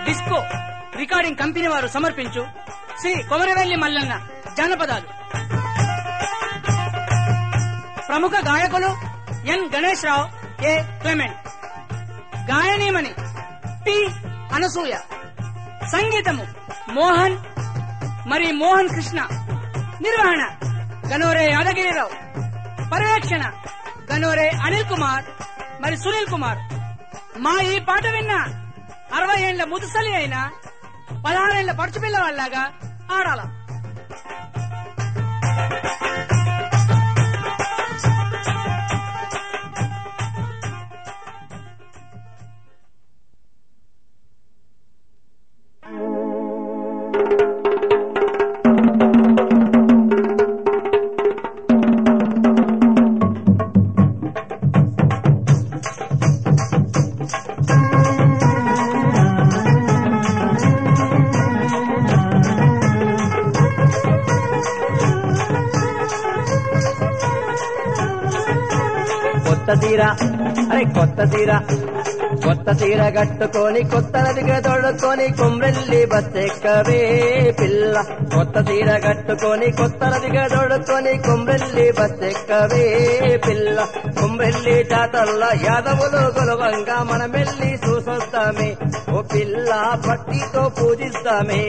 disco recording company వారు సమర్పించు శ్రీ కొమరవెల్లి మల్లన్న జానపదాలు ప్రముఖ గాయకులు N Ganesh Rao A Clement గాయనీమణి పి అనసూయ సంగీతము మోహన్ మరి మోహన్ కృష్ణ నిర్వహణ గనోరే యాదగిరిరావు పర్యవేక్షణ గనోరే అనిల్ కుమార్ మరి సునీల్ కుమార్ మా ఈ పాట విన్న అరవై ఏళ్ల ముదుసలి అయినా పదహారేళ్ల పడుచు పిల్ల వాళ్ళలాగా ఆడాల కొత్త తీర అరే కొత్త తీర కొత్త తీర కట్టుకొని కొత్త నదిగా తోడుకొని కుమ్రెల్లి బస్సెక్కవే పిల్ల కొత్త తీర కట్టుకొని కొత్త నదిగా తోడుకొని కుమ్రెల్లి బస్సెక్కవే పిల్ల కుమ్రెల్లి జాతల్ల యాదవులు కొలవంగా మనమెల్లి చూసొస్తామే ఓ పిల్ల భక్తితో పూజిస్తామే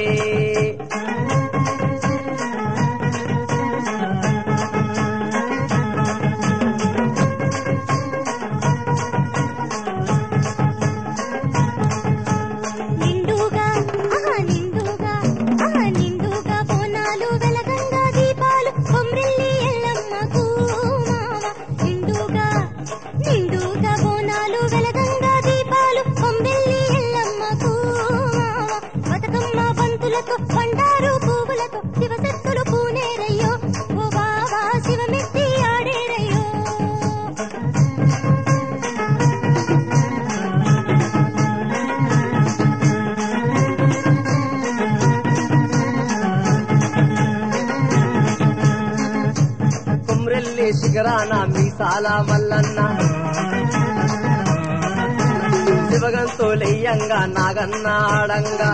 నిండుగా ఆహా నిండుగా ఆహా నిండుగా బోనాలు వెలగంగా దీపాలు కొమ్రిల్లి ఎల్లమ్మకు మామ నిండుగా నిండుగా బోనాలు వెలగంగా దీపాలు కొమ్రిల్లి ఎల్లమ్మకు మామ బతుకమ్మ బంతులతో బండారు పువ్వులతో శివశక్తులు పూనేరయ్యో ఓ బాబా శివమెత్తి ఆడేరయ్యో కుమ్రెల్లి శిఖరాన మీసాల మల్లన్న శివగంతులయ్యంగా నాగన్న ఆడంగా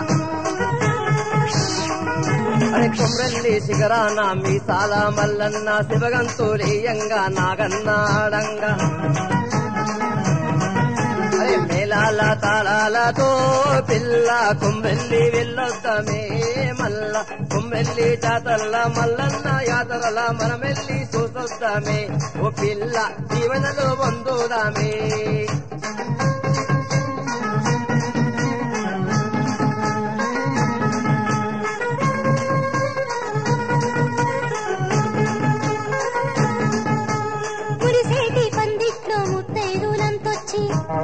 అరే కుమ్రెల్లి శిఖరాన మీసాల మల్లన్న శివగంతులయ్యంగా నాగన్న ఆడంగా అరే మేళాల తాళాలతో పిల్ల కుమ్మెల్లి వెళ్ళొద్దామే మల్ల కుమ్మెల్లి జాతరల మల్లన్న యాతరల మనమెల్లి చూసొద్దామే ఓ పిల్ల జీవనలో పొందుదామే మురిసేటి పందిట్లో ముత్తైదులంతొచ్చి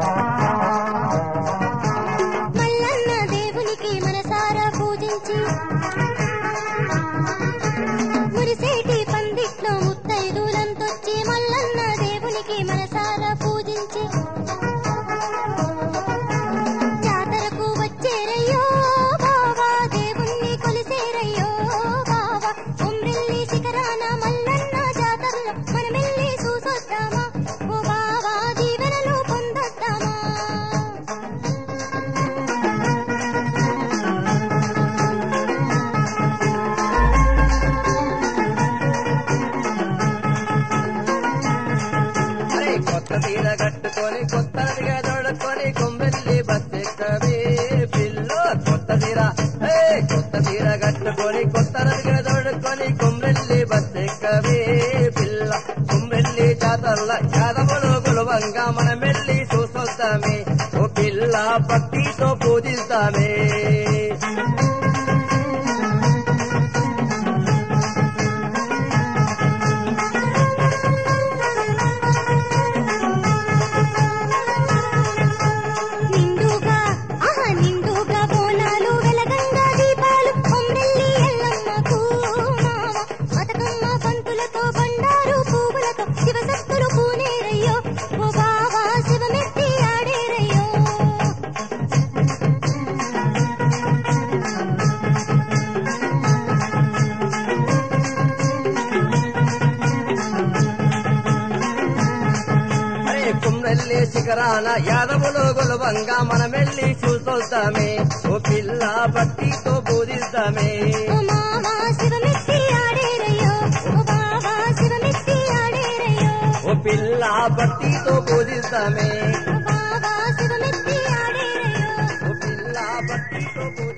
మల్లన్న దేవునికి మనసారా పూజించి మురిసేటి పందిట్లో ముత్తైదులంతొచ్చి మల్లన్న దేవునికి మనసారా పూజించి జాతరకు వచ్చేరయ్యో బావా దేవుణ్ణి కొలిసేరయ్యో బావా ఉమ్రిల్లి శిఖరాన మల్లన్న జాతరలో మనమెల్లి చూసొద్దామా ఓ బావా జీవనలు పొందొద్దామా అరే కొత్త తీర కట్టుకొని కొత్త నదిగా దొడుకొని కుమ్మెల్లి బస్సెక్కవే పిల్ల కొత్త తీర ఏ కొత్త తీర కట్టుకొని కొత్త నదిగా దొడుకొని కుమ్మెల్లి బస్సెక్కవే పిల్ల కుమ్మెల్లి జాతరల యాదవులు గులవంగా మనమెల్లి చూసొద్దామే ఓ పిల్ల భక్తితో పూజిస్తామే నిండుగా ఆహా నిండుగా బోనాలు వెలగంగా దీపాలు కొమ్రెల్లి ఎల్లమ్మకు మామ బతుకమ్మ పంతులతో బండారు పువ్వులతో శివశక్తులు పూనేరయ్యో ఓ బావా శివమెత్తి ఆడేరయ్యో కాన యాదవులు గులవంగా మనమెళ్ళి చూసొద్దామే ఓ పిల్ల భక్తితో పూజిద్దామే ఓ మామా శివమెత్తి ఆడేరయ్యో ఓ బాబా శివమెత్తి ఆడేరయ్యో ఓ పిల్ల భక్తితో పూజిద్దామే ఓ బాబా శివమెత్తి ఆడేరయ్యో ఓ పిల్ల భక్తితో పూజిద్దామే